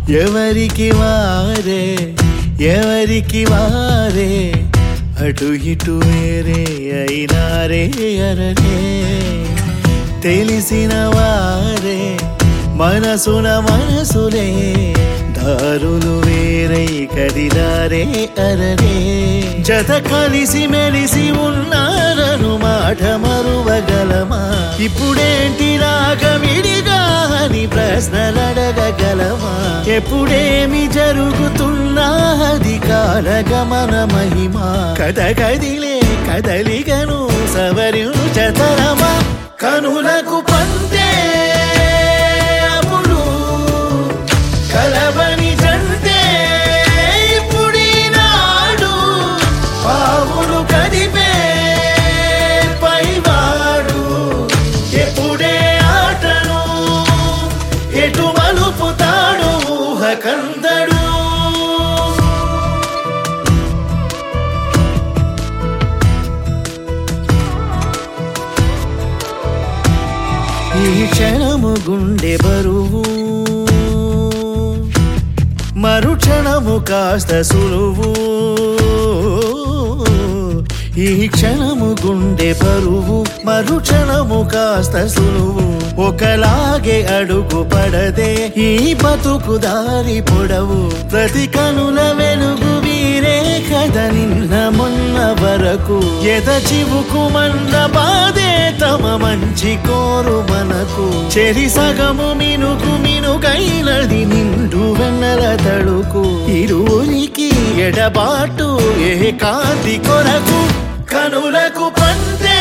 ఎవరికి వారే ఎవరికి వారే అటు ఇటు వేరే అయినారే అరరే తెలిసిన వారే మనసున మనసులే దారులు వేరై కదిలారే అరరే జత కలిసి మెలిసి ఉన్నారను మాట మరువగలమా ఇప్పుడేంటి రాగమిడిగా అని ప్రశ్నలడగగలమా ఎప్పుడేమి జరుగుతున్నా అది కాలగమన మహిమ కథ కదిలే కదలిగను సవరించతరమా కనులకు పంతే అప్పుడు కలవని జంటే ఇప్పుడీనాడు పావులు కదిపే పైవాడు ఎప్పుడే ఆటను ఎటు మలుపుతాడు ఊహ కందడు ఈ క్షణము గుండె బరువు మరుక్షణము కాస్త సులువు ఈ క్షణము గుండె బరువు మరుక్షణము కాస్త సులువు ఒకలాగే అడుగు పడదే ఈ బతుకు దారి పొడవు ప్రతి కనుల వెలుగు వీరే కథ నిన్న మొన్న వరకు ఎద చివుకు మన్న బాధే తమ మంచి కోరు మనకు చెరి సగము మినుకు మినుకైనది నిండు వెన్నెల తడుకు ఇరువురికి ఎడబాటు ఏ కాంతి కొరకు కనులకు పంతే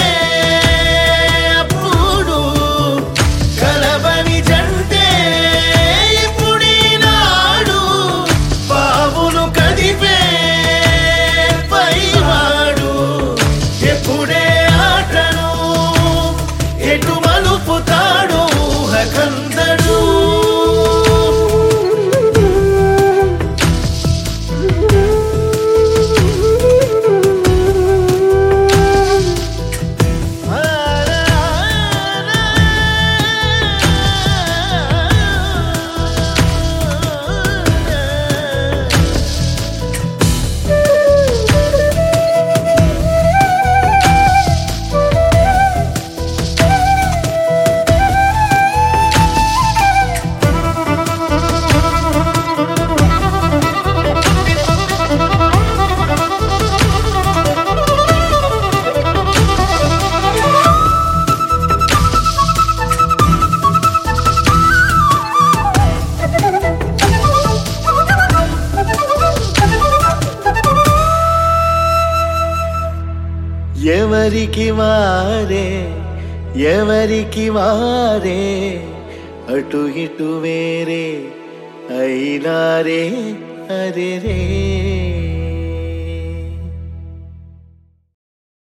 అప్పుడు కలవని జంటే ఇప్పుడీనాడు పావులు కదిపే పైవాడు ఎప్పుడే ఆటను ఎటు మలుపుతాడు ఊహ కందడు ఎవరికి వారే ఎవరికి వారే అటు ఇటు వేరే అయినారే అరే రే